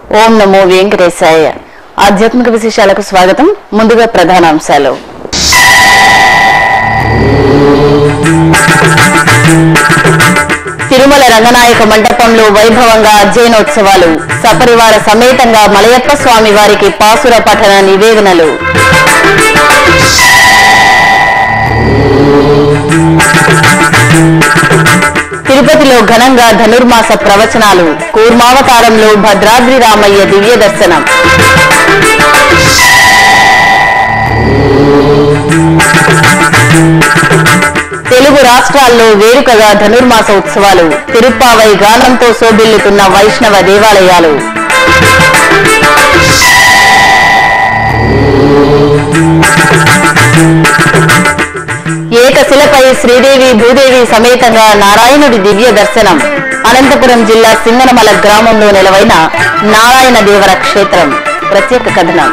ఓం నమో వెంకటేశాయ ఆధ్యాత్మిక విశేషాలకు స్వాగతం ముందుగా ప్రధాన అంశాలు తిరుమల రంగనాయక మండపంలో వైభవంగా అధ్యయనోత్సవాలు సపరివార సమేతంగా మలయప్ప స్వామి వారికి పాసుర పఠన నివేదనలు తిరుపతిలో ఘనంగా ధనుర్మాస ప్రవచనాలు కూర్మావతారంలో భద్రాద్రి రామయ్య దివ్య దర్శనం తెలుగు రాష్ట్రాల్లో వేడుకగా ధనుర్మాస ఉత్సవాలు తిరుప్పావై గానంతో శోభిల్లుతున్న వైష్ణవ దేవాలయాలు ఏకశిలపై శ్రీదేవి భూదేవి సమేతంగా నారాయణుడి దివ్య దర్శనం అనంతపురం జిల్లా సింగనమల గ్రామంలో నెలవైన నారాయణ దేవర క్షేత్రం ప్రత్యేక కథనం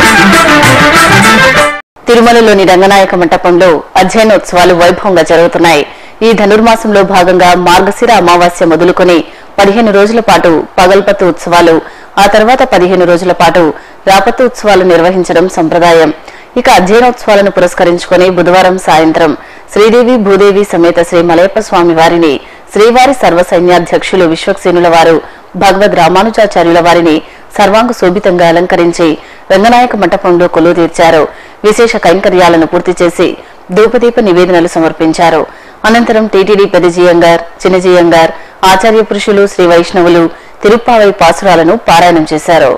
తిరుమలలోని రంగనాయక మంటపంలో అధ్యయనోత్సవాలు వైభవంగా జరుగుతున్నాయి ఈ ధనుర్మాసంలో భాగంగా మార్గశిర అమావాస్య మొదలుకొని పదిహేను రోజుల పాటు పగల్పత్తు ఉత్సవాలు ఆ తర్వాత పదిహేను రోజుల పాటు రాపత్తు ఉత్సవాలు నిర్వహించడం సంప్రదాయం ఇక అధ్యయనోత్సవాలను పురస్కరించుకొని బుధవారం సాయంత్రం శ్రీదేవి భూదేవి సమేత శ్రీ మలయప్ప స్వామి వారిని శ్రీవారి సర్వ సైన్యాధ్యక్షులు విశ్వక్సేనుల వారు భగవద్ రామానుజాచార్యుల వారిని సర్వాంగ శోభితంగా అలంకరించి రంగనాయక మంటపంలో కొలువు తీర్చారు విశేష కైంకర్యాలను పూర్తి చేసి ధూపదీప నివేదనలు సమర్పించారు అనంతరం టీటీడీ పెదజీయంగార్ చిన్నజీయంగార్ ఆచార్య పురుషులు శ్రీ వైష్ణవులు తిరుప్పావై పాసురాలను పారాయణం చేశారు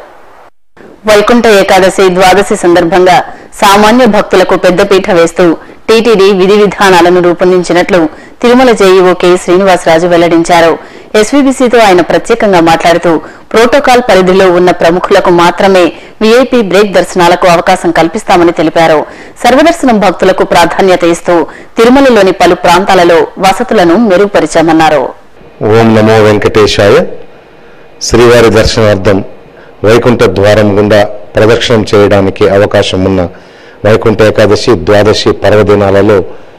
వైకుంఠ ఏకాదశి ద్వాదశి సందర్భంగా సామాన్య భక్తులకు పెద్దపీట వేస్తూ టీటీడీ విధి విధానాలను రూపొందించినట్లు తిరుమల జేఈఓ కె శ్రీనివాసరాజు వెల్లడించారు ఎస్వీబీసీతో ఆయన ప్రత్యేకంగా మాట్లాడుతూ ప్రోటోకాల్ పరిధిలో ఉన్న ప్రముఖులకు మాత్రమే వీఐపీ బ్రేక్ దర్శనాలకు అవకాశం కల్పిస్తామని తెలిపారు సర్వదర్శనం భక్తులకు ప్రాధాన్యత ఇస్తూ తిరుమలలోని పలు ప్రాంతాలలో వసతులను మెరుగుపరిచామన్నారు ఓం నమో వెంకటేశాయ శ్రీవారి దర్శనార్థం వైకుంఠ ద్వారం గుండా ప్రదక్షిణం చేయడానికి అవకాశం ఉన్న వైకుంఠ ఏకాదశి ద్వాదశి పర్వదినాలలో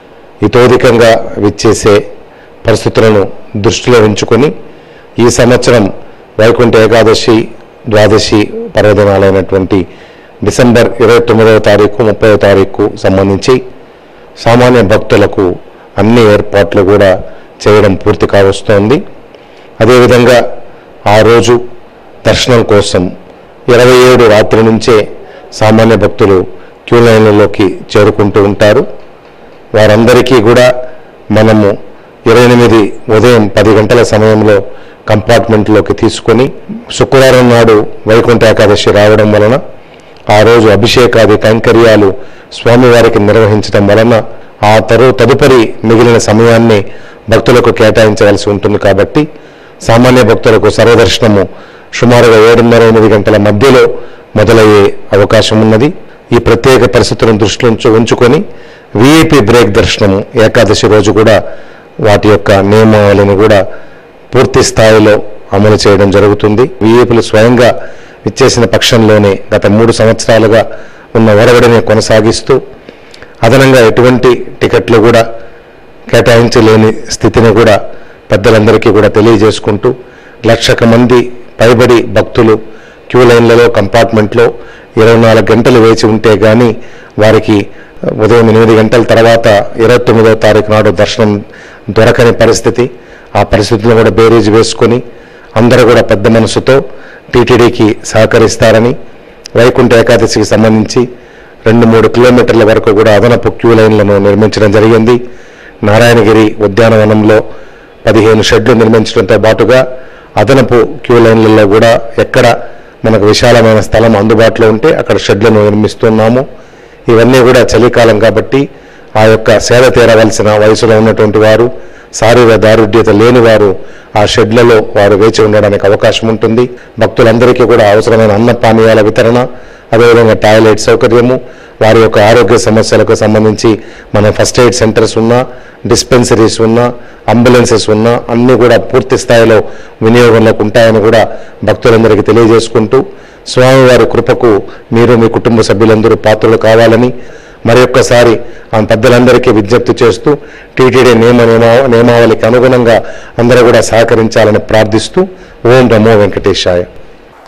ఇతోధికంగా విచ్చేసే పరిస్థితులను దృష్టిలో ఉంచుకొని ఈ సంవత్సరం వైకుంఠ ఏకాదశి ద్వాదశి పర్వదినాలైనటువంటి డిసెంబర్ ఇరవై తొమ్మిదవ తారీఖు ముప్పైవ తారీఖు సంబంధించి సామాన్య భక్తులకు అన్ని ఏర్పాట్లు కూడా చేయడం పూర్తి కావస్తోంది అదేవిధంగా ఆ రోజు దర్శనం కోసం ఇరవై ఏడు రాత్రి నుంచే సామాన్య భక్తులు క్యూ లైన్లలోకి చేరుకుంటూ ఉంటారు వారందరికీ కూడా మనము ఇరవై ఎనిమిది ఉదయం పది గంటల సమయంలో కంపార్ట్మెంట్లోకి తీసుకొని శుక్రవారం నాడు వైకుంఠ ఏకాదశి రావడం వలన ఆ రోజు అభిషేకాది కైంకర్యాలు స్వామివారికి నిర్వహించడం వలన ఆ తరు తదుపరి మిగిలిన సమయాన్ని భక్తులకు కేటాయించవలసి ఉంటుంది కాబట్టి సామాన్య భక్తులకు సర్వదర్శనము సుమారుగా ఏడున్నర ఎనిమిది గంటల మధ్యలో మొదలయ్యే అవకాశం ఉన్నది ఈ ప్రత్యేక పరిస్థితులను దృష్టిలో ఉంచు- ఉంచుకొని విఐపి బ్రేక్ దర్శనము ఏకాదశి రోజు కూడా వాటి యొక్క నియమావళిని కూడా పూర్తి స్థాయిలో అమలు చేయడం జరుగుతుంది విఐపీలు స్వయంగా ఇచ్చేసిన పక్షంలోనే గత మూడు సంవత్సరాలుగా ఉన్న ఒరవడిని కొనసాగిస్తూ అదనంగా ఎటువంటి టికెట్లు కూడా కేటాయించలేని స్థితిని కూడా పెద్దలందరికీ కూడా తెలియజేసుకుంటూ లక్షక మంది పైబడి భక్తులు క్యూ లైన్లలో కంపార్ట్మెంట్లో ఇరవై నాలుగు గంటలు వేచి ఉంటే గాని వారికి ఉదయం ఎనిమిది గంటల తర్వాత ఇరవై తొమ్మిదవ తారీఖు నాడు దర్శనం దొరకని పరిస్థితి ఆ పరిస్థితులను కూడా బేరీజ్ వేసుకొని అందరూ కూడా పెద్ద మనసుతో టీటీడీకి సహకరిస్తారని వైకుంఠ ఏకాదశికి సంబంధించి రెండు మూడు కిలోమీటర్ల వరకు కూడా అదనపు క్యూ లైన్లను నిర్మించడం జరిగింది నారాయణగిరి ఉద్యానవనంలో పదిహేను షెడ్లు నిర్మించడంతో పాటుగా అదనపు క్యూ లైన్లలో కూడా ఎక్కడ మనకు విశాలమైన స్థలం అందుబాటులో ఉంటే అక్కడ షెడ్లను నిర్మిస్తున్నాము ఇవన్నీ కూడా చలికాలం కాబట్టి ఆ యొక్క సేద తీరవలసిన వయసులో ఉన్నటువంటి వారు శారీరక దారుఢ్యత లేని వారు ఆ షెడ్లలో వారు వేచి ఉండడానికి అవకాశం ఉంటుంది భక్తులందరికీ కూడా అవసరమైన అన్న పానీయాల వితరణ అదేవిధంగా టాయిలెట్ సౌకర్యము వారి యొక్క ఆరోగ్య సమస్యలకు సంబంధించి మన ఫస్ట్ ఎయిడ్ సెంటర్స్ ఉన్నా డిస్పెన్సరీస్ ఉన్నా అంబులెన్సెస్ ఉన్నా అన్నీ కూడా పూర్తి స్థాయిలో వినియోగంలోకి ఉంటాయని కూడా భక్తులందరికీ తెలియజేసుకుంటూ స్వామివారి కృపకు మీరు మీ కుటుంబ సభ్యులందరూ పాత్రలు కావాలని మరి ఒక్కసారి ఆ పెద్దలందరికీ విజ్ఞప్తి చేస్తూ టీటీడీ నియమ నియమా- నియమావళికి అనుగుణంగా అందరూ కూడా సహకరించాలని ప్రార్థిస్తూ ఓం నమో వెంకటేశాయ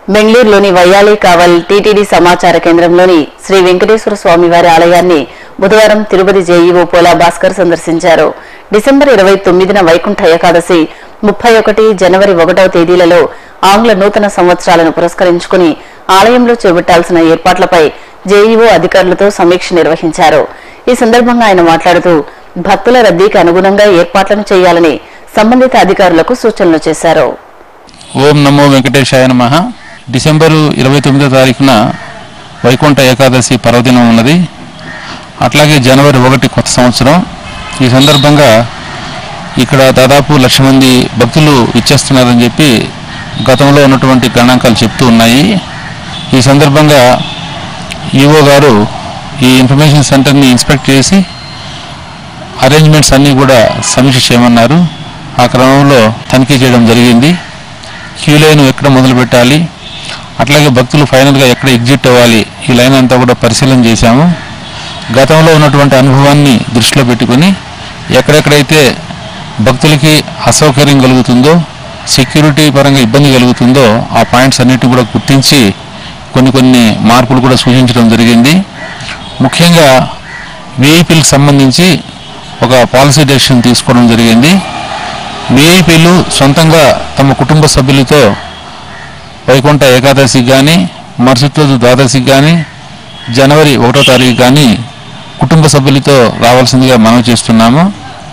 బెంగళూరులోని వయ్యాలి కావల్ టీటీడీ సమాచార కేంద్రంలోని శ్రీ వెంకటేశ్వర స్వామి వారి ఆలయాన్ని బుధవారం తిరుపతి జేఈఓ పోలా భాస్కర్ సందర్శించారు డిసెంబర్ ఇరవై తొమ్మిదిన వైకుంఠ ఏకాదశి ముప్పై ఒకటి జనవరి ఒకటవ తేదీలలో ఆంగ్ల నూతన సంవత్సరాలను పురస్కరించుకుని ఆలయంలో చేపట్టాల్సిన ఏర్పాట్లపై జేఈఓ అధికారులతో సమీక్ష నిర్వహించారు ఈ సందర్భంగా ఆయన మాట్లాడుతూ భక్తుల రద్దీకి అనుగుణంగా ఏర్పాట్లను చేయాలని సంబంధిత అధికారులకు సూచనలు చేశారు ఓం నమో వెంకటేశాయ నమ డిసెంబరు ఇరవై తొమ్మిదో తారీఖున వైకుంఠ ఏకాదశి పర్వదినం ఉన్నది అట్లాగే జనవరి ఒకటి కొత్త సంవత్సరం ఈ సందర్భంగా ఇక్కడ దాదాపు లక్ష మంది భక్తులు ఇచ్చేస్తున్నారని చెప్పి గతంలో ఉన్నటువంటి గణాంకాలు చెప్తూ ఉన్నాయి ఈ సందర్భంగా ఈఓ గారు ఈ ఇన్ఫర్మేషన్ సెంటర్ని ఇన్స్పెక్ట్ చేసి అరేంజ్మెంట్స్ అన్నీ కూడా సమీక్ష చేయమన్నారు ఆ క్రమంలో తనిఖీ చేయడం జరిగింది క్యూ లైన్ ఎక్కడ మొదలు పెట్టాలి అట్లాగే భక్తులు ఫైనల్గా ఎక్కడ ఎగ్జిట్ అవ్వాలి ఈ లైన్ అంతా కూడా పరిశీలన చేశాము గతంలో ఉన్నటువంటి అనుభవాన్ని దృష్టిలో పెట్టుకుని ఎక్కడెక్కడైతే భక్తులకి అసౌకర్యం కలుగుతుందో సెక్యూరిటీ పరంగా ఇబ్బంది కలుగుతుందో ఆ పాయింట్స్ అన్నిటిని కూడా గుర్తించి కొన్ని కొన్ని మార్పులు కూడా సూచించడం జరిగింది ముఖ్యంగా విఐపీలకు సంబంధించి ఒక పాలసీ డెసిషన్ తీసుకోవడం జరిగింది విఐపీలు సొంతంగా తమ కుటుంబ సభ్యులతో వైకుంఠ ఏకాదశికి కానీ మరుసటి రోజు ద్వాదశికి కానీ జనవరి ఒకటో తారీఖు కానీ కుటుంబ సభ్యులతో రావాల్సిందిగా మనం చేస్తున్నాము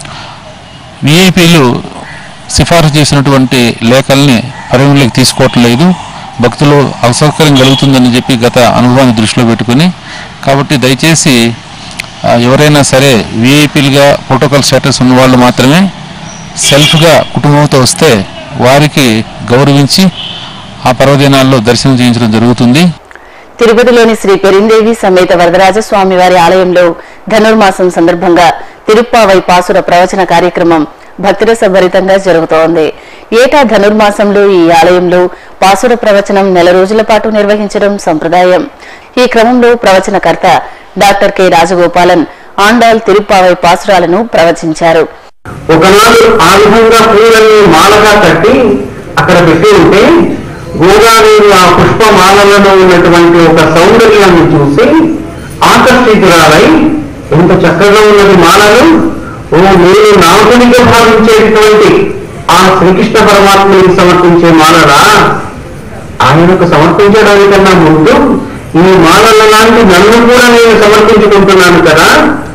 విఐపీలు సిఫారసు చేసినటువంటి లేఖల్ని పరిగణలోకి తీసుకోవటం లేదు భక్తులు అసౌకర్యం కలుగుతుందని చెప్పి గత అనుభవాన్ని దృష్టిలో పెట్టుకుని కాబట్టి దయచేసి ఆ, ఎవరైనా సరే విఐపీలుగా ప్రోటోకాల్ స్టేటస్ ఉన్న వాళ్ళు మాత్రమే సెల్ఫ్గా కుటుంబంతో వస్తే వారికి గౌరవించి ఆ పర్వదినాల్లో దర్శనం చేయించడం జరుగుతుంది తిరుపతిలోని శ్రీ పెరిందేవి సమేత వరదరాజ స్వామి వారి ఆలయంలో ధనుర్మాసం సందర్భంగా తిరుప్పావై పాసుర ప్రవచన కార్యక్రమం భక్తిరస భరితంగా జరుగుతోంది ఏటా ధనుర్మాసంలో ఈ ఆలయంలో పాసుర ప్రవచనం నెల రోజుల పాటు నిర్వహించడం సంప్రదాయం ఈ క్రమంలో ప్రవచనకర్త డాక్టర్ కె రాజగోపాలన్ ఆండాల్ తిరుప్పావై పాసురాలను ప్రవచించారు ఒకనాడు ఆ విధంగా పూలని మాలగా కట్టి అక్కడ పెట్టి ఉంటే గోదాదేవి ఆ పుష్పమాలలో ఉన్నటువంటి ఒక సౌందర్యాన్ని చూసి ఆకర్షితురాలై ఎంత చక్కగా ఉన్నది మాలలు ఓ నేను నాకునిగా భావించేటువంటి ఆ శ్రీకృష్ణ పరమాత్మని సమర్పించే మాలరా ఆయనకు సమర్పించడానికన్నా ముందు ఈ మాలల లాంటి నన్ను కూడా నేను సమర్పించుకుంటున్నాను కదా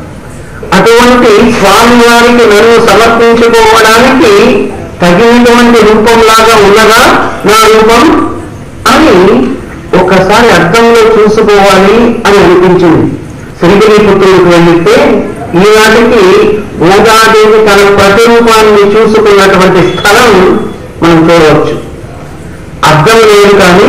అటువంటి స్వామి వారికి నన్ను సమర్పించుకోవడానికి తగినటువంటి రూపంలాగా ఉన్నదా నా రూపం అని ఒకసారి అర్థంలో చూసుకోవాలి అని అనిపించింది శ్రీగిరి పుత్రులకు వెళ్ళితే ఈనాటికి గోదాదేవి తన ప్రతిరూపాన్ని చూసుకున్నటువంటి స్థలం మనం చూడవచ్చు అర్థం లేదు కానీ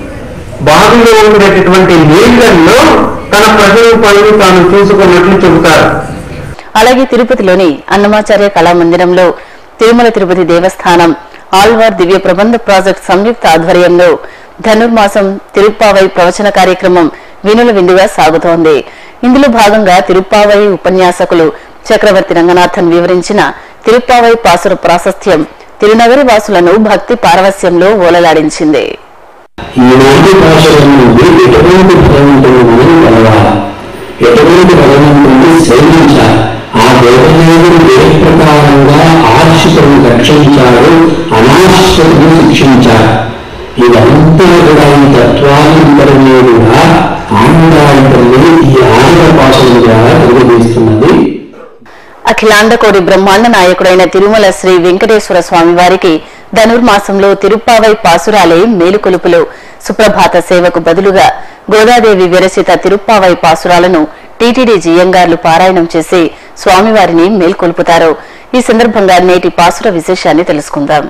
బావిలో ఉండేటటువంటి నీళ్లలో తన ప్రతిరూపాన్ని తాను చూసుకున్నట్లు చెబుతారు అలాగే తిరుపతిలోని అన్నమాచార్య కళామందిరంలో తిరుమల తిరుపతి దేవస్థానం ఆల్వార్ దివ్య ప్రబంధ ప్రాజెక్ట్ సంయుక్త ఆధ్వర్యంలో ధనుర్మాసం తిరుప్పావై ప్రవచన కార్యక్రమం వినుల విందుగా సాగుతోంది ఇందులో భాగంగా తిరుప్పావై ఉపన్యాసకులు చక్రవర్తి రంగనాథన్ వివరించిన తిరుప్పావై పాసుర ప్రాశస్త్యం తిరునగరి వాసులను భక్తి పారవస్యంలో ఓలలాడించింది ఈనాటి భాషలను ఎటువంటి భగవంతుని మనం కలవాలి ఎటువంటి భగవంతుని సేవించాలి ఆ దేవదేవుడు ఏ ప్రకారంగా ఆశ్రితులను రక్షించాడు అనాశ్రితులను శిక్షించాడు ఇదంతా కూడా ఈ తత్వాలంతరమే కూడా ఆనందాల తల్లి ఈ ఆనంద భాషల ద్వారా తెలియజేస్తున్నది అఖిలాండకోడి బ్రహ్మాండ నాయకుడైన తిరుమల శ్రీ వెంకటేశ్వర స్వామి వారికి ధనుర్మాసంలో తిరుప్పావై పాసురాలే మేలుకొలుపులు సుప్రభాత సేవకు బదులుగా గోదాదేవి విరచిత తిరుప్పావై పాసురాలను టీటీడీ జియంగార్లు పారాయణం చేసి స్వామివారిని మేల్కొల్పుతారు ఈ సందర్భంగా నేటి పాసుర విశేషాన్ని తెలుసుకుందాం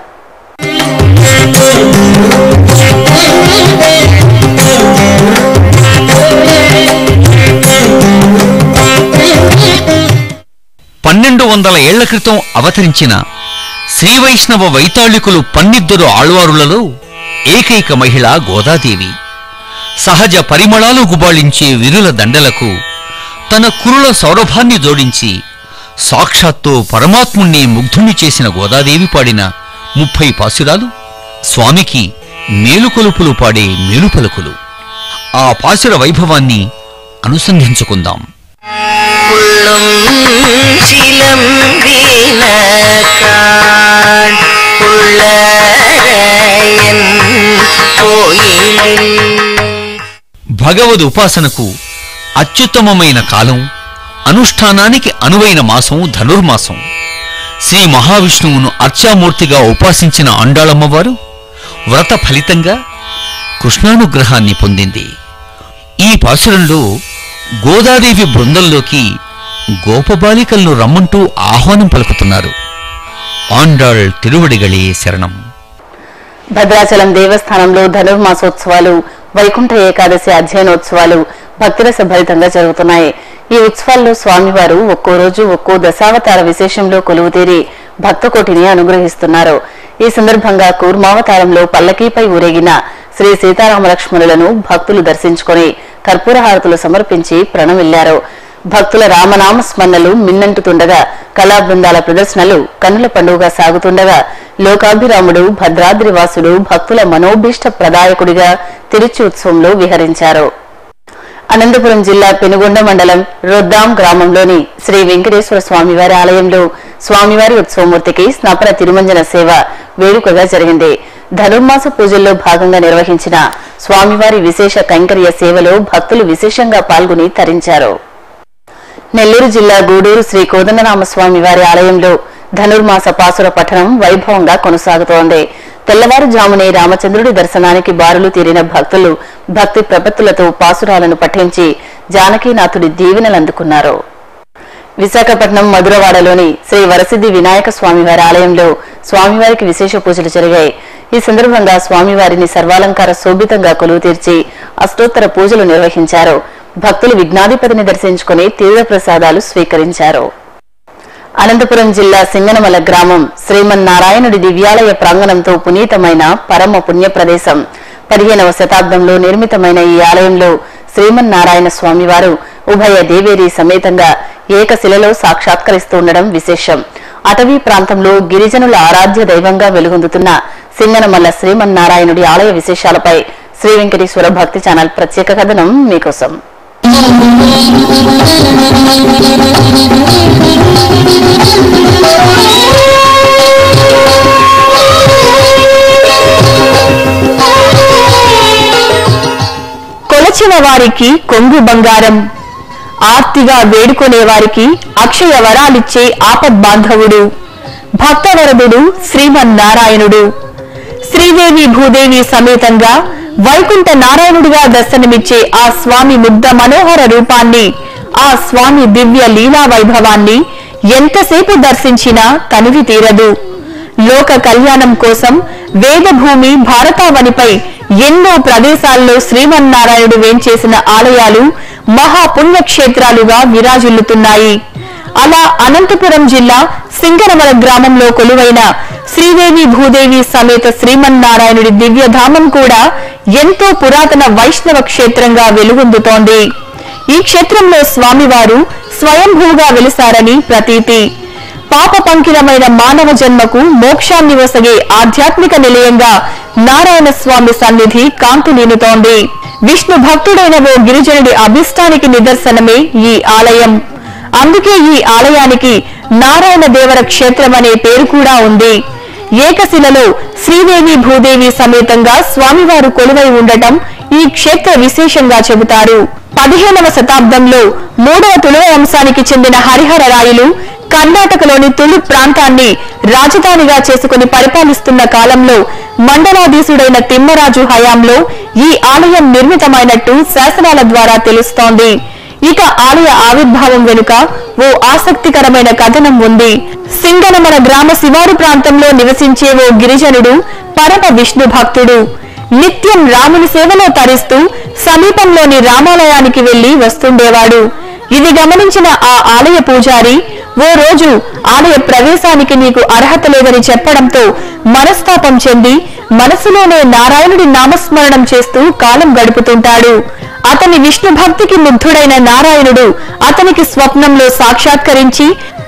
పన్నెండు వందల ఏళ్ల క్రితం అవతరించిన శ్రీవైష్ణవ వైతాళికులు పన్నిద్దరు ఆళ్వారులలో ఏకైక మహిళ గోదాదేవి సహజ పరిమళాలు గుబాళించే విరుల దండలకు తన కురుల సౌరభాన్ని జోడించి సాక్షాత్తు పరమాత్ముణ్ణి ముగ్ధుణ్ణి చేసిన గోదాదేవి పాడిన ముప్పై పాసురాలు స్వామికి మేలుకొలుపులు పాడే మేలుపలుకులు ఆ పాసుర వైభవాన్ని అనుసంధించుకుందాం உள்ளும் சிலம்பின காண் உள்ளரையன் கோயிலில் భగవద్ ఉపాసనకు అత్యుత్తమమైన కాలం అనుష్ఠానానికి అనువైన మాసం ధనుర్మాసం శ్రీ మహావిష్ణువును అర్చామూర్తిగా ఉపాసించిన అండాళమ్మవారు వ్రత ఫలితంగా కృష్ణానుగ్రహాన్ని పొందింది ఈ పాసురంలో గోదాదేవి బృందంలోకి గోపబాలికలను రమ్మంటూ ఆహ్వానం పలుకుతున్నారు ఆండాళ్ తిరువడిగళే శరణం భద్రాచలం దేవస్థానంలో ధనుర్మాసోత్సవాలు వైకుంఠ ఏకాదశి అధ్యయనోత్సవాలు భక్తిరస భరితంగా జరుగుతున్నాయి ఈ ఉత్సవాల్లో స్వామివారు ఒక్కో రోజు ఒక్కో దశావతార విశేషంలో కొలువు తీరి భక్తకోటిని అనుగ్రహిస్తున్నారు ఈ సందర్భంగా కూర్మావతారంలో పల్లకీపై ఊరేగిన శ్రీ సీతారామ లక్ష్మణులను భక్తులు దర్శించుకొని కర్పూర హారతులు సమర్పించి ప్రణమిల్లారు భక్తుల రామనామ స్మరణలు మిన్నంటుతుండగా కళా బృందాల ప్రదర్శనలు కన్నుల పండుగగా సాగుతుండగా లోకాభిరాముడు భద్రాద్రివాసుడు భక్తుల మనోభీష్ట ప్రదాయకుడిగా తిరుచి ఉత్సవంలో విహరించారు అనంతపురం జిల్లా పెనుగొండ మండలం రొద్దాం గ్రామంలోని శ్రీ వెంకటేశ్వర స్వామివారి ఆలయంలో స్వామివారి ఉత్సవమూర్తికి స్నపన తిరుమంజన సేవ వేడుకగా జరిగింది ధనుర్మాస పూజల్లో భాగంగా నిర్వహించిన స్వామివారి విశేష కైంకర్య సేవలో భక్తులు విశేషంగా పాల్గొని తరించారు నెల్లూరు జిల్లా గూడూరు శ్రీ కోదండరామస్వామి వారి ఆలయంలో ధనుర్మాస పాసుర పఠనం వైభవంగా కొనసాగుతోంది తెల్లవారుజామునే రామచంద్రుడి దర్శనానికి బారులు తీరిన భక్తులు భక్తి ప్రపత్తులతో పాసురాలను పఠించి జానకీనాథుడి దీవెనలు అందుకున్నారు విశాఖపట్నం మధురవాడలోని శ్రీ వరసిద్ధి వినాయక స్వామివారి ఆలయంలో స్వామివారికి విశేష పూజలు జరిగాయి ఈ సందర్భంగా స్వామివారిని సర్వాలంకార శోభితంగా కొలువు తీర్చి అష్టోత్తర పూజలు నిర్వహించారు భక్తులు విఘ్నాధిపతిని దర్శించుకుని తీర్థ ప్రసాదాలు స్వీకరించారు అనంతపురం జిల్లా సింగనమల గ్రామం శ్రీమన్నారాయణుడి దివ్యాలయ ప్రాంగణంతో పునీతమైన పరమ పుణ్య ప్రదేశం పదిహేనవ శతాబ్దంలో నిర్మితమైన ఈ ఆలయంలో శ్రీమన్నారాయణ స్వామివారు ఉభయ దేవేరి సమేతంగా ఏకశిలలో సాక్షాత్కరిస్తుండడం విశేషం అటవీ ప్రాంతంలో గిరిజనుల ఆరాధ్య దైవంగా వెలుగొందుతున్న సింగనమల్ల శ్రీమన్నారాయణుడి ఆలయ విశేషాలపై శ్రీ వెంకటేశ్వర భక్తి ఛానల్ ప్రత్యేక కథనం మీకోసం కొలచిన వారికి కొంగు బంగారం ఆర్తిగా వేడుకొనే వారికి అక్షయ వరాలిచ్చే ఆపద్బాంధవుడు భక్తవరదుడు శ్రీమన్నారాయణుడు శ్రీదేవి భూదేవి సమేతంగా వైకుంఠ నారాయణుడిగా దర్శనమిచ్చే ఆ స్వామి ముగ్ధ మనోహర రూపాన్ని ఆ స్వామి దివ్య లీలా వైభవాన్ని ఎంతసేపు దర్శించినా తనివి తీరదు లోక కళ్యాణం కోసం వేదభూమి భారతావనిపై ఎన్నో ప్రదేశాల్లో శ్రీమన్నారాయణుడు వేంచేసిన ఆలయాలు మహాపుణ్యక్షేత్రాలుగా విరాజిల్లుతున్నాయి అలా అనంతపురం జిల్లా సింగరమల గ్రామంలో కొలువైన శ్రీదేవి భూదేవి సమేత శ్రీమన్నారాయణుడి దివ్యధామం కూడా ఎంతో పురాతన వైష్ణవ క్షేత్రంగా వెలుగొందుతోంది ఈ క్షేత్రంలో స్వామివారు స్వయంభూగా వెలిసారని ప్రతీతి పాప పంకిలమైన మానవ జన్మకు మోక్షాన్ని వసగే ఆధ్యాత్మిక నిలయంగా నారాయణ స్వామి సన్నిధి కాంతులీనుతోంది విష్ణు భక్తుడైన ఓ గిరిజనుడి అభిష్టానికి నిదర్శనమే ఈ ఆలయం అందుకే ఈ ఆలయానికి నారాయణ దేవర క్షేత్రం అనే పేరు కూడా ఉంది ఏకశిలలో శ్రీదేవి భూదేవి సమేతంగా స్వామివారు కొలువై ఉండటం ఈ క్షేత్ర విశేషంగా చెబుతారు పదిహేనవ శతాబ్దంలో మూడవ తులువ వంశానికి చెందిన హరిహర రాయులు కర్ణాటకలోని తులు ప్రాంతాన్ని రాజధానిగా చేసుకుని పరిపాలిస్తున్న కాలంలో మండలాధీశుడైన తిమ్మరాజు హయాంలో ఈ ఆలయం నిర్మితమైనట్టు శాసనాల ద్వారా తెలుస్తోంది ఇక ఆలయ ఆవిర్భావం వెనుక ఓ ఆసక్తికరమైన కథనం ఉంది సింగనమల గ్రామ శివారు ప్రాంతంలో నివసించే ఓ గిరిజనుడు పరమ విష్ణు భక్తుడు నిత్యం రాముని సేవలో తరిస్తూ సమీపంలోని రామాలయానికి వెళ్లి వస్తుండేవాడు ఇది గమనించిన ఆ ఆలయ పూజారి ఓ రోజు ఆలయ ప్రవేశానికి నీకు అర్హత లేదని చెప్పడంతో మనస్తాపం చెంది మనసులోనే నారాయణుడి నామస్మరణం చేస్తూ కాలం గడుపుతుంటాడు అతని విష్ణు భక్తికి ముగ్ధుడైన నారాయణుడు అతనికి స్వప్నంలో సాక్షాత్కరించి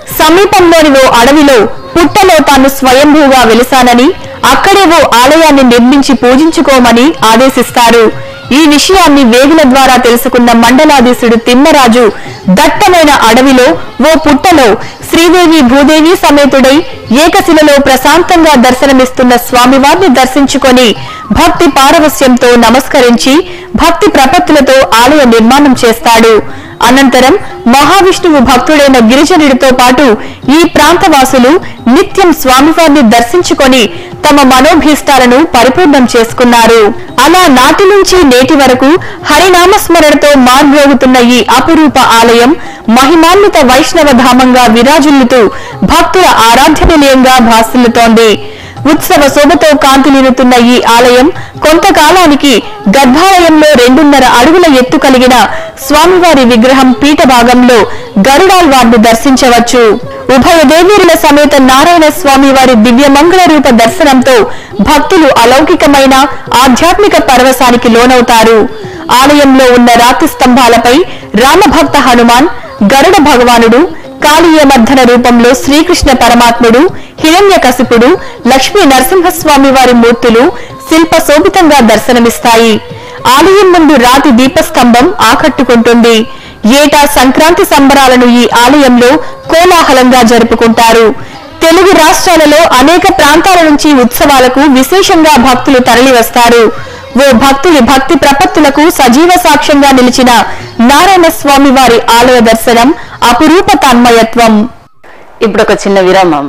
సమీపంలోని ఓ అడవిలో పుట్టలో తాను స్వయంభూగా వెలిసానని అక్కడే ఓ ఆలయాన్ని నిర్మించి పూజించుకోమని ఆదేశిస్తారు ఈ విషయాన్ని వేగుల ద్వారా తెలుసుకున్న మండలాధీశుడు తిమ్మరాజు దట్టమైన అడవిలో ఓ పుట్టలో శ్రీదేవి భూదేవి సమేతుడై ఏకశిలలో ప్రశాంతంగా దర్శనమిస్తున్న స్వామివారిని దర్శించుకొని భక్తి పారవస్యంతో నమస్కరించి భక్తి ప్రపత్తులతో ఆలయ నిర్మాణం చేస్తాడు అనంతరం మహావిష్ణువు భక్తుడైన గిరిజనుడితో పాటు ఈ ప్రాంతవాసులు నిత్యం స్వామివారిని దర్శించుకొని తమ మనోభీష్టాలను పరిపూర్ణం చేసుకున్నారు అలా నాటి నుంచి నేటి వరకు హరినామస్మరణతో మార్మోగుతున్న ఈ అపురూప ఆలయం మహిమాన్విత వైష్ణవ ధామంగా విరాజిల్లుతూ భక్తుల ఆరాధ్య నిలయంగా భాసిల్లుతోంది ఉత్సవ శోభతో కాంతిలీనుతున్న ఈ ఆలయం కొంతకాలానికి గర్భాలయంలో రెండున్నర అడుగుల ఎత్తు కలిగిన స్వామివారి విగ్రహం పీఠ భాగంలో గరుడాల్వార్ను దర్శించవచ్చు ఉభయ దేవీరుల సమేత నారాయణ స్వామి వారి దివ్యమంగళ రూప దర్శనంతో భక్తులు అలౌకికమైన ఆధ్యాత్మిక పరవశానికి లోనవుతారు ఆలయంలో ఉన్న రాతి స్తంభాలపై రామభక్త హనుమాన్ గరుడ భగవానుడు కాళీయమర్ధన రూపంలో శ్రీకృష్ణ పరమాత్ముడు హిరణ్యకశిపుడు లక్ష్మీ నరసింహస్వామి వారి మూర్తులు శిల్ప శోభితంగా దర్శనమిస్తాయి ఆలయం ముందు రాతి దీపస్తంభం ఆకట్టుకుంటుంది ఏటా సంక్రాంతి సంబరాలను ఈ ఆలయంలో కోలాహలంగా జరుపుకుంటారు తెలుగు రాష్ట్రాలలో అనేక ప్రాంతాల నుంచి ఉత్సవాలకు విశేషంగా భక్తులు తరలివస్తారు ఓ భక్తుని భక్తి ప్రపత్తులకు సజీవ సాక్ష్యంగా నిలిచిన నారాయణ స్వామి వారి ఆలయ దర్శనం అపురూప తన్మయత్వం ఇప్పుడు ఒక చిన్న విరామం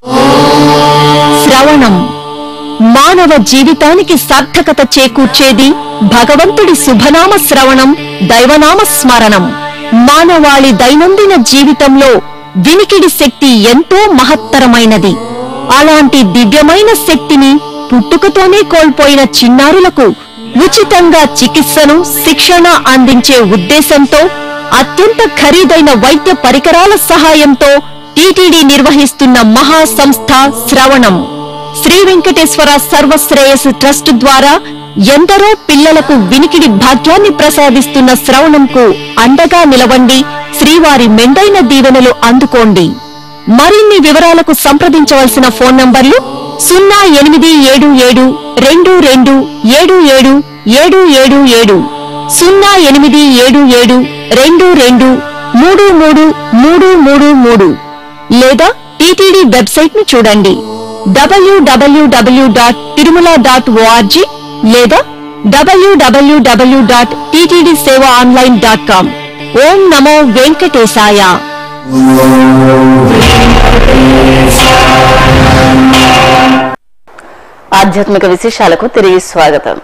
శ్రవణం మానవ జీవితానికి సార్థకత చేకూర్చేది భగవంతుడి శుభనామ శ్రవణం దైవనామ స్మరణం మానవాళి దైనందిన జీవితంలో వినికిడి శక్తి ఎంతో మహత్తరమైనది అలాంటి దివ్యమైన శక్తిని పుట్టుకతోనే కోల్పోయిన చిన్నారులకు ఉచితంగా చికిత్సను శిక్షణ అందించే ఉద్దేశంతో అత్యంత ఖరీదైన వైద్య పరికరాల సహాయంతో టీటీడీ నిర్వహిస్తున్న మహా సంస్థ శ్రవణం శ్రీ వెంకటేశ్వర సర్వశ్రేయస్ ట్రస్ట్ ద్వారా ఎందరో పిల్లలకు వినికిడి భాగ్యాన్ని ప్రసాదిస్తున్న శ్రవణంకు అండగా నిలవండి శ్రీవారి మెండైన దీవెనలు అందుకోండి మరిన్ని వివరాలకు సంప్రదించవలసిన ఫోన్ నంబర్లు సున్నా ఎనిమిది ఏడు ఏడు రెండు రెండు ఏడు ఏడు ఏడు ఏడు ఏడు సున్నా ఎనిమిది ఏడు ఏడు రెండు రెండు మూడు మూడు మూడు మూడు మూడు లేదా టీటీడీ వెబ్సైట్ ను చూడండి డబ్ల్యూడబ్ల్యూడబ్ల్యూ డాట్ తిరుమల డాట్ ఓఆర్జీ లేదా డబ్ల్యూడబ్ల్యూడబ్ల్యూ dot TTD seva online dot com ఓం నమో వెంకటేశాయ ఆధ్యాత్మిక విశేషాలకు తిరిగి స్వాగతం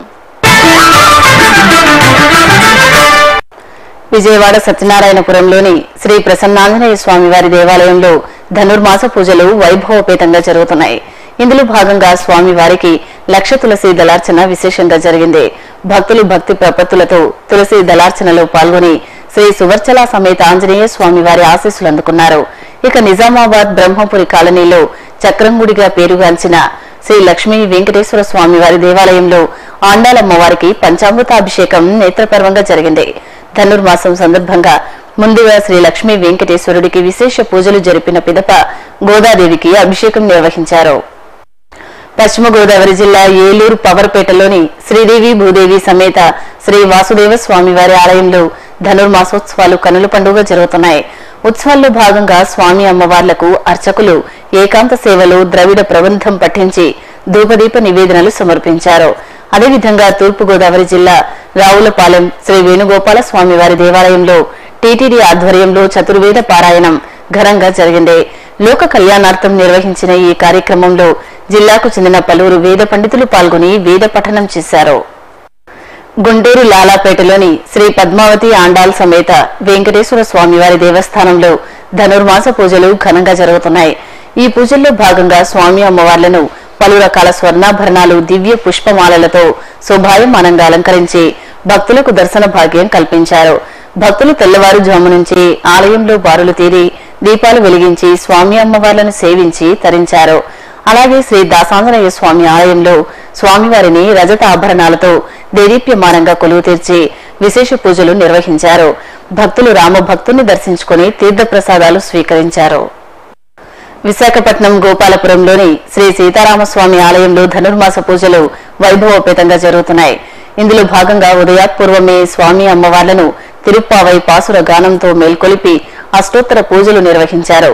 విజయవాడ సత్యనారాయణపురంలోని శ్రీ ప్రసన్నాంజనేయ స్వామివారి దేవాలయంలో ధనుర్మాస పూజలు వైభవపేతంగా జరుగుతున్నాయి ఇందులో భాగంగా స్వామివారికి లక్ష తులసి దళార్చన విశేషంగా జరిగింది భక్తులు భక్తి ప్రపత్తులతో తులసి దళార్చనలో పాల్గొని శ్రీ సువర్చల సమేత ఆంజనేయ స్వామివారి ఆశీస్సులు అందుకున్నారు ఇక నిజామాబాద్ బ్రహ్మపురి కాలనీలో చక్రంగుడిగా పేరుగాంచిన శ్రీ లక్ష్మీ వెంకటేశ్వర స్వామి వారి దేవాలయంలో ఆండాలమ్మవారికి పంచామృతాభిషేకం నేత్రపర్వంగా జరిగింది ధనుర్మాసం సందర్భంగా ముందుగా శ్రీ లక్ష్మీ వెంకటేశ్వరుడికి విశేష పూజలు జరిపిన పిదప గోదాదేవికి అభిషేకం నిర్వహించారు పశ్చిమ గోదావరి జిల్లా ఏలూరు పవర్పేటలోని శ్రీదేవి భూదేవి సమేత శ్రీ వాసుదేవ స్వామివారి ఆలయంలో ధనుర్మాసోత్సవాలు కనుల పండుగ జరుగుతున్నాయి ఉత్సవాల్లో భాగంగా స్వామి అమ్మవార్లకు అర్చకులు ఏకాంత సేవలో ద్రవిడ ప్రబంధం పఠించి ధూపదీప నివేదనలు సమర్పించారు అదేవిధంగా తూర్పు గోదావరి జిల్లా రావులపాలెం శ్రీ వేణుగోపాల స్వామివారి దేవాలయంలో టీటీడీ ఆధ్వర్యంలో చతుర్వేద పారాయణం ఘనంగా జరిగింది లోక కళ్యాణార్థం నిర్వహించిన ఈ కార్యక్రమంలో జిల్లాకు చెందిన పలువురు వేద పండితులు పాల్గొని వేద పఠనం చేశారు గుంటూరు లాలాపేటలోని శ్రీ పద్మావతి ఆండాల్ సమేత వెంకటేశ్వర స్వామివారి దేవస్థానంలో ధనుర్మాస పూజలు ఘనంగా జరుగుతున్నాయి ఈ పూజల్లో భాగంగా స్వామి అమ్మవార్లను పలు రకాల స్వర్ణాభరణాలు దివ్య పుష్పమాలలతో శోభాయమానంగా అలంకరించి భక్తులకు దర్శన భాగ్యం కల్పించారు భక్తులు తెల్లవారుజాము నుంచి ఆలయంలో బారులు తీరి దీపాలు వెలిగించి స్వామి అమ్మవార్లను సేవించి తరించారు అలాగే శ్రీ దాసాంజనేయ స్వామి ఆలయంలో స్వామివారిని రజత ఆభరణాలతో దేదీప్యమానంగా కొలువు తీర్చి విశేష పూజలు నిర్వహించారు భక్తులు రామభక్తుని దర్శించుకుని తీర్థప్రసాదాలు స్వీకరించారు విశాఖపట్నం గోపాలపురంలోని శ్రీ సీతారామస్వామి ఆలయంలో ధనుర్మాస పూజలు వైభవోపేతంగా జరుగుతున్నాయి ఇందులో భాగంగా ఉదయాత్పూర్వమే స్వామి అమ్మవార్లను తిరుప్పావై పాసుర గానంతో మేల్కొలిపి అష్టోత్తర పూజలు నిర్వహించారు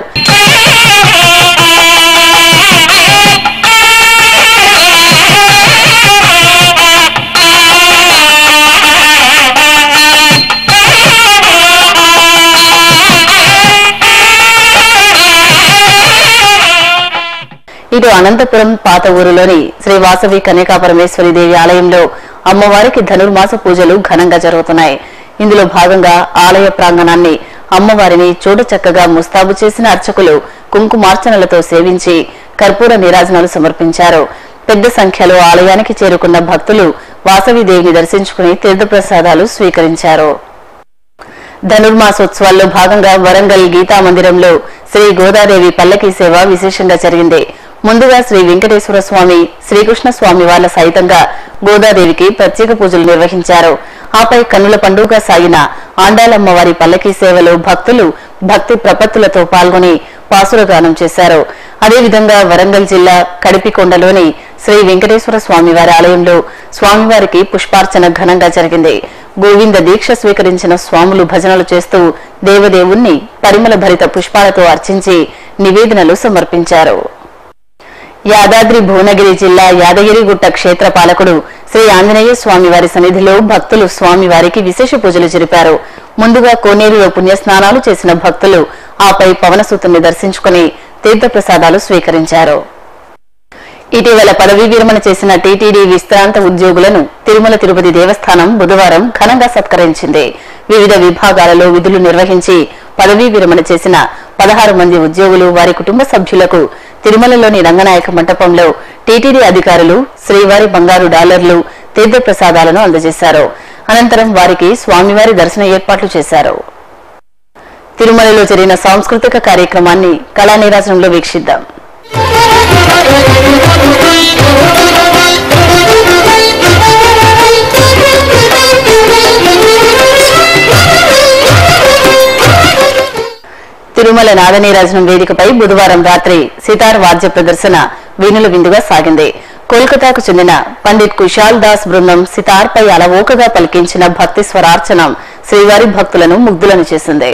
ఇటు అనంతపురం పాత ఊరులోని శ్రీ వాసవి కన్యకా పరమేశ్వరి దేవి ఆలయంలో అమ్మవారికి ధనుర్మాస పూజలు ఘనంగా జరుగుతున్నాయి ఇందులో భాగంగా ఆలయ ప్రాంగణాన్ని అమ్మవారిని చూడచక్కగా ముస్తాబు చేసిన అర్చకులు కుంకుమార్చనలతో సేవించి కర్పూర నీరాజనాలు సమర్పించారు పెద్ద సంఖ్యలో ఆలయానికి చేరుకున్న భక్తులు వాసవి దేవిని దర్శించుకుని తీర్థప్రసాదాలు స్వీకరించారు ధనుర్మాసోత్సవాల్లో భాగంగా వరంగల్ గీతా మందిరంలో శ్రీ గోదాదేవి పల్లకీ సేవ విశేషంగా జరిగింది ముందుగా శ్రీ వెంకటేశ్వర స్వామి శ్రీకృష్ణ స్వామి వాళ్ళ సైతంగా గోదాదేవికి ప్రత్యేక పూజలు నిర్వహించారు ఆపై కన్నుల పండుగ సాగిన ఆండాలమ్మవారి పల్లకీ సేవలో భక్తులు భక్తి ప్రపత్తులతో పాల్గొని పాసురగానం చేశారు అదేవిధంగా వరంగల్ జిల్లా కడిపికొండలోని శ్రీ వెంకటేశ్వర స్వామివారి ఆలయంలో స్వామివారికి పుష్పార్చన ఘనంగా జరిగింది గోవింద దీక్ష స్వీకరించిన స్వాములు భజనలు చేస్తూ దేవదేవుణ్ణి పరిమళ భరిత పుష్పాలతో అర్చించి నివేదనలు సమర్పించారు యాదాద్రి భువనగిరి జిల్లా యాదగిరిగుట్ట క్షేత్ర పాలకుడు శ్రీ ఆంజనేయ స్వామివారి సన్నిధిలో భక్తులు స్వామివారికి విశేష పూజలు జరిపారు ముందుగా కోనేరులో పుణ్యస్నానాలు చేసిన భక్తులు ఆపై పవనసూతుని దర్శించుకుని తీర్థప్రసాదాలు స్వీకరించారు ఇటీవల పదవీ విరమణ చేసిన టీటీడీ విశ్రాంత ఉద్యోగులను తిరుమల తిరుపతి దేవస్థానం బుధవారం ఘనంగా సత్కరించింది వివిధ విభాగాలలో విధులు నిర్వహించి పదవీ విరమణ చేసిన పదహారు మంది ఉద్యోగులు వారి కుటుంబ సభ్యులకు తిరుమలలోని రంగనాయక మంటపంలో టీటీడీ అధికారులు శ్రీవారి బంగారు డాలర్లు తీర్థప్రసాదాలను అందజేశారు అనంతరం వారికి స్వామివారి దర్శన ఏర్పాట్లు చేశారు తిరుమలలో జరిగిన సాంస్కృతిక కార్యక్రమాన్ని కళానీరాజనంలో వీక్షిద్దాం తిరుమల నాదనీరాజనం వేదికపై బుధవారం రాత్రి సితార్ వాద్య ప్రదర్శన వీణుల విందుగా సాగింది కోల్కతాకు చెందిన పండిట్ కుశాల్ దాస్ బృందం సితార్పై అలవోకగా పలికించిన భక్తి స్వరార్చనం శ్రీవారి భక్తులను ముగ్ధులను చేసింది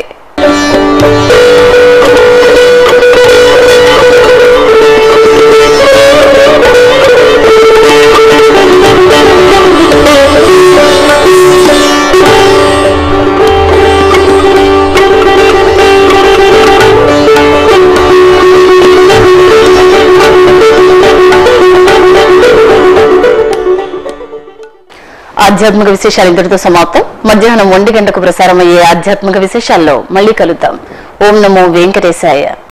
ఆధ్యాత్మిక విశేషాలు ఇంతటితో సమాప్తం మధ్యాహ్నం ఒంటి గంటకు ప్రసారమయ్యే ఆధ్యాత్మిక విశేషాల్లో మళ్ళీ కలుద్దాం ఓం నమో వెంకటేశాయ